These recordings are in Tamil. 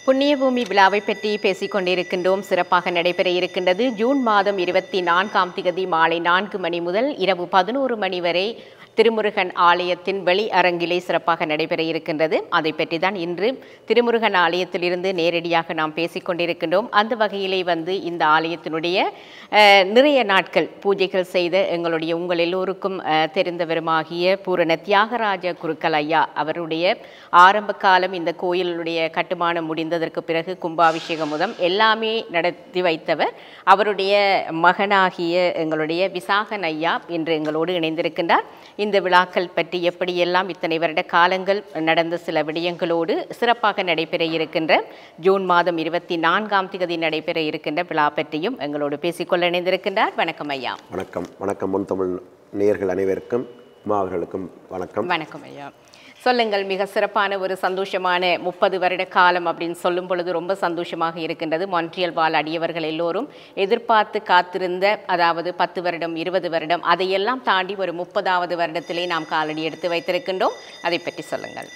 புண்ணியபூமி விழாவை பற்றி பேசிக் கொண்டிருக்கின்றோம் சிறப்பாக நடைபெற இருக்கின்றது ஜூன் மாதம் இருபத்தி நான்காம் திகதி மாலை நான்கு மணி முதல் இரவு பதினோரு மணி வரை திருமுருகன் ஆலயத்தின் வெளி அரங்கிலே சிறப்பாக நடைபெற இருக்கின்றது அதை பற்றி தான் இன்று திருமுருகன் ஆலயத்திலிருந்து நேரடியாக நாம் பேசிக் கொண்டிருக்கின்றோம் அந்த வகையிலே வந்து இந்த ஆலயத்தினுடைய அஹ், நிறைய நாட்கள் பூஜைகள் செய்த எங்களுடைய உங்கள் எல்லோருக்கும் அஹ், தெரிந்தவருமாகிய பூரண தியாகராஜ குருக்கள் ஐயா அவருடைய ஆரம்ப காலம் இந்த கோயிலுடைய கட்டுமானம் முடிந்ததற்கு பிறகு கும்பாபிஷேகம் முதம் எல்லாமே நடத்தி வைத்தவர் அவருடைய மகனாகிய எங்களுடைய விசாகன் ஐயா இன்று எங்களோடு இணைந்திருக்கின்றார் இந்த விழாக்கள் பற்றி எப்படியெல்லாம் இத்தனை வருட காலங்கள் நடந்த சில விடயங்களோடு சிறப்பாக நடைபெற இருக்கின்ற ஜூன் மாதம் இருபத்தி நான்காம் திகதி நடைபெற இருக்கின்ற விழா பற்றியும் எங்களோடு பேசிக்கொள்ள இணைந்திருக்கின்றார் வணக்கம் ஐயா வணக்கம் வணக்கம் முன் தமிழ் நேயர்கள் அனைவருக்கும் உமா அவர்களுக்கும் வணக்கம் வணக்கம் ஐயா சொல்லுங்கள் மிக சிறப்பான ஒரு சந்தோஷமான முப்பது வருட காலம் அப்படின்னு சொல்லும் பொழுது ரொம்ப சந்தோஷமாக இருக்கின்றது மான்ட்ரியல் வாழ் அடியவர்கள் எல்லோரும் எதிர்பார்த்து காத்திருந்த அதாவது பத்து வருடம் இருபது வருடம் அதையெல்லாம் தாண்டி ஒரு முப்பதாவது வருடத்திலே நாம் காலடி எடுத்து வைத்திருக்கின்றோம் அதை பற்றி சொல்லுங்கள்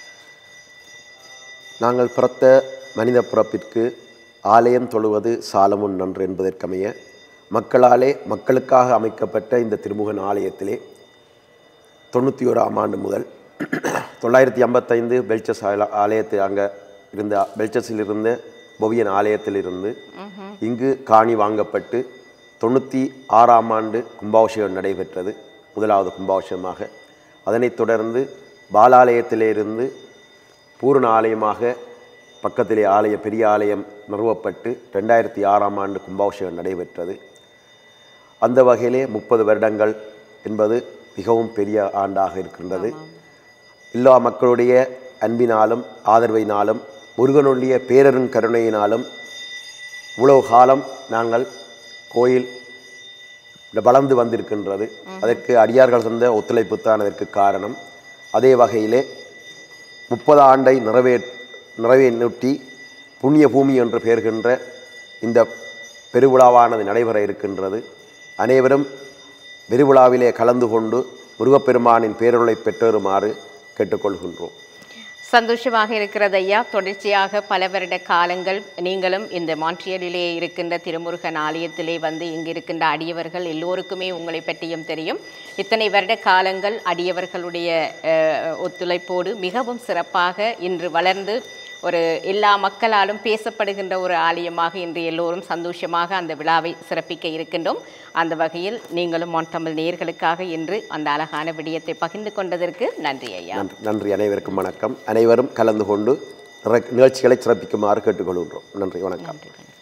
நாங்கள் பிறத்த மனித பிறப்பிற்கு ஆலயம் தொழுவது சாலமுன் நன்று என்பதற்கமைய மக்களாலே மக்களுக்காக அமைக்கப்பட்ட இந்த திருமுகன் ஆலயத்திலே தொண்ணூற்றி ஓராம் ஆண்டு முதல் தொள்ளாயிரத்தி ஐம்பத்தைந்து பெல்ச்சஸ் ஆல- ஆலயத்தில் அங்கே இருந்த பெல்ச்சஸில் இருந்த பொவியன் ஆலயத்திலிருந்து இங்கு காணி வாங்கப்பட்டு தொண்ணூற்றி ஆறாம் ஆண்டு கும்பாபிஷேகம் நடைபெற்றது முதலாவது கும்பாபிஷேகமாக அதனைத் தொடர்ந்து பாலாலயத்திலிருந்து பூரண ஆலயமாக பக்கத்திலே ஆலய பெரிய ஆலயம் நிறுவப்பட்டு ரெண்டாயிரத்தி ஆறாம் ஆண்டு கும்பாபிஷேகம் நடைபெற்றது அந்த வகையிலே முப்பது வருடங்கள் என்பது மிகவும் பெரிய ஆண்டாக இருக்கின்றது எல்லா மக்களுடைய அன்பினாலும் ஆதரவினாலும் முருகனுடைய பேரருங் கருணையினாலும் இவ்வளவு காலம் நாங்கள் கோயில் வளர்ந்து வந்திருக்கின்றது அதற்கு அடியார்கள் தந்த ஒத்துழைப்பு தான் அதற்கு காரணம் அதே வகையிலே முப்பது ஆண்டை நிறைவே நிறைவேற்றி புண்ணிய பூமி என்று பெயர்கின்ற இந்த பெருவிழாவானது நடைபெற இருக்கின்றது அனைவரும் பெருவிழாவிலே கலந்து கொண்டு முருகப்பெருமானின் பேரருளை பெற்றருமாறு கேட்டுக்கொள்கின்றோம் சந்தோஷமாக இருக்கிறது ஐயா தொடர்ச்சியாக பல வருட காலங்கள் நீங்களும் இந்த மான்ட்ரியலிலே இருக்கின்ற திருமுருகன் ஆலயத்திலே வந்து இங்கு இருக்கின்ற அடியவர்கள் எல்லோருக்குமே உங்களை பற்றியும் தெரியும் இத்தனை வருட காலங்கள் அடியவர்களுடைய அஹ், ஒத்துழைப்போடு மிகவும் சிறப்பாக இன்று வளர்ந்து ஒரு எல்லா மக்களாலும் பேசப்படுகின்ற ஒரு ஆலயமாக இன்று எல்லோரும் சந்தோஷமாக அந்த விழாவை சிறப்பிக்க இருக்கின்றோம் அந்த வகையில் நீங்களும் மொன் தமிழ் நேயர்களுக்காக இன்று அந்த அழகான விடயத்தை பகிர்ந்து கொண்டதற்கு நன்றி ஐயா நன்றி நன்றி அனைவருக்கும் வணக்கம் அனைவரும் கலந்து கொண்டு நிற- நிகழ்ச்சிகளை சிறப்பிக்குமாறு கேட்டுக்கொள்கின்றோம் நன்றி வணக்கம் நன்றி வணக்கம்